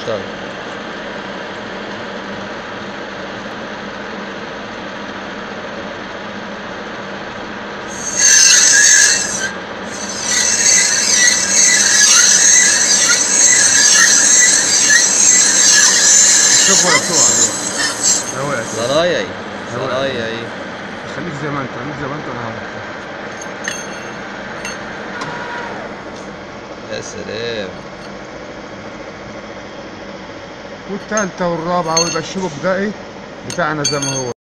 طيب شوف ولا بسرعة لو وقعت زرايا ايه زرايا ايه خليك زي ما انت خليك زي ما انت انا هعمل يا سلام والتالتة والرابعة ويبقى الشبك ده ايه بتاعنا زي ما هو